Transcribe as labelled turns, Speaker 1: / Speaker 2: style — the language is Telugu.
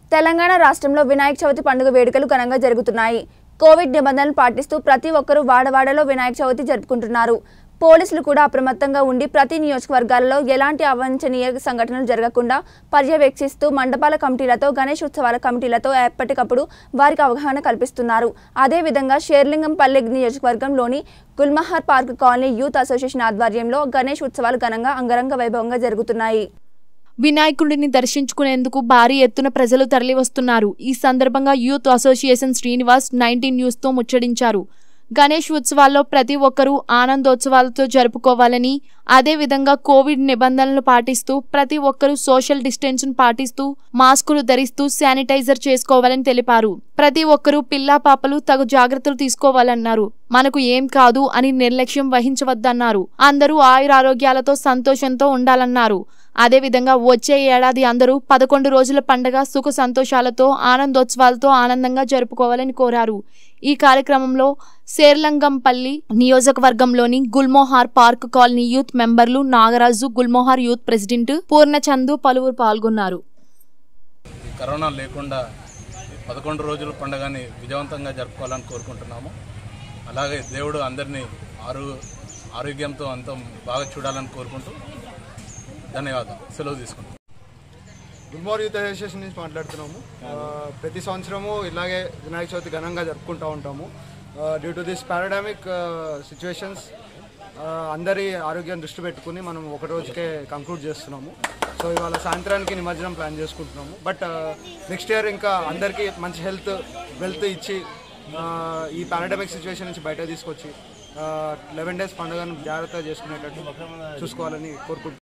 Speaker 1: తెలంగాణ రాష్ట్రంలో వినాయక చవితి పండుగ వేడుకలు ఘనంగా జరుగుతున్నాయి కోవిడ్ నిబంధనలు పాటిస్తూ ప్రతి ఒక్కరూ వాడవాడలో వినాయక చవితి జరుపుకుంటున్నారు పోలీసులు కూడా అప్రమత్తంగా ఉండి ప్రతి నియోజకవర్గాలలో ఎలాంటి అవాంఛనీయ సంఘటనలు జరగకుండా పర్యవేక్షిస్తూ మండపాల కమిటీలతో గణేష్ ఉత్సవాల కమిటీలతో ఎప్పటికప్పుడు వారికి అవగాహన కల్పిస్తున్నారు అదేవిధంగా షేర్లింగంపల్లి నియోజకవర్గంలోని Gulmohar park colony youth association ఆధ్వర్యంలో గణేష్ ఉత్సవాలు ఘనంగా అంగరంగ వైభవంగా జరుగుతున్నాయి
Speaker 2: వినాయకుడిని దర్శించుకునేందుకు భారీ ఎత్తున ప్రజలు తరలివస్తున్నారు ఈ సందర్భంగా యూత్ అసోసియేషన్ శ్రీనివాస్ నైన్టీన్ న్యూస్తో ముచ్చడించారు గణేష్ ఉత్సవాల్లో ప్రతి ఒక్కరూ ఆనందోత్సవాలతో జరుపుకోవాలని అదేవిధంగా కోవిడ్ నిబంధనలు పాటిస్తూ ప్రతి ఒక్కరూ సోషల్ డిస్టెన్స్ పాటిస్తూ మాస్కులు ధరిస్తూ శానిటైజర్ చేసుకోవాలని తెలిపారు ప్రతి ఒక్కరూ పిల్లా పాపలు తగు జాగ్రత్తలు తీసుకోవాలన్నారు మనకు ఏం కాదు అని నిర్లక్ష్యం వహించవద్దన్నారు అందరూ ఆయురారోగ్యాలతో సంతోషంతో ఉండాలన్నారు అదేవిధంగా వచ్చే ఏడాది అందరూ పదకొండు రోజుల పండగ సుఖ సంతోషాలతో ఆనందోత్సవాలతో ఆనందంగా జరుపుకోవాలని కోరారు ఈ కార్యక్రమంలో శేర్లంగంపల్లి నియోజకవర్గంలోని గుల్మోహార్ పార్క్ కాలనీ యూత్ మెంబర్లు నాగరాజు గుల్మోహార్ యూత్ ప్రెసిడెంట్ పూర్ణచందు పలువురు పాల్గొన్నారు
Speaker 3: ఈ కరోనా లేకుండా ఈ పదకొండు రోజుల పండుగని విజయవంతంగా జరుపుకోవాలని కోరుకుంటున్నాము అలాగే దేవుడు అందరినీ ఆరో ఆరోగ్యంతో అంత బాగా చూడాలని కోరుకుంటూ ధన్యవాదాలు సెలవు తీసుకుంటాం
Speaker 4: గుల్మోర్ యూత్ అసోసియేషన్ నుంచి మాట్లాడుతున్నాము ఆ, ప్రతి సంవత్సరము ఇలాగే వినాయక చవితి ఘనంగా జరుపుకుంటూ ఉంటాము due to this pandemic situations అందరి ఆరోగ్యం దృష్టి పెట్టుకుని మనం ఒక రోజుకే కంక్లూడ్ చేస్తున్నాము సో ఇవాళ సాయంత్రానికి నిమజ్జనం ప్లాన్ చేసుకుంటున్నాము బట్ నెక్స్ట్ ఇయర్ ఇంకా అందరికీ మంచి హెల్త్ వెల్త్ ఇచ్చి ఆ, ఈ పారాడమిక్ సిచ్యువేషన్ నుంచి బయట తీసుకొచ్చి లెవెన్ డేస్ పండుగను జాగ్రత్తగా చేసుకునేటట్టు చూసుకోవాలని కోరుకుంటున్నాను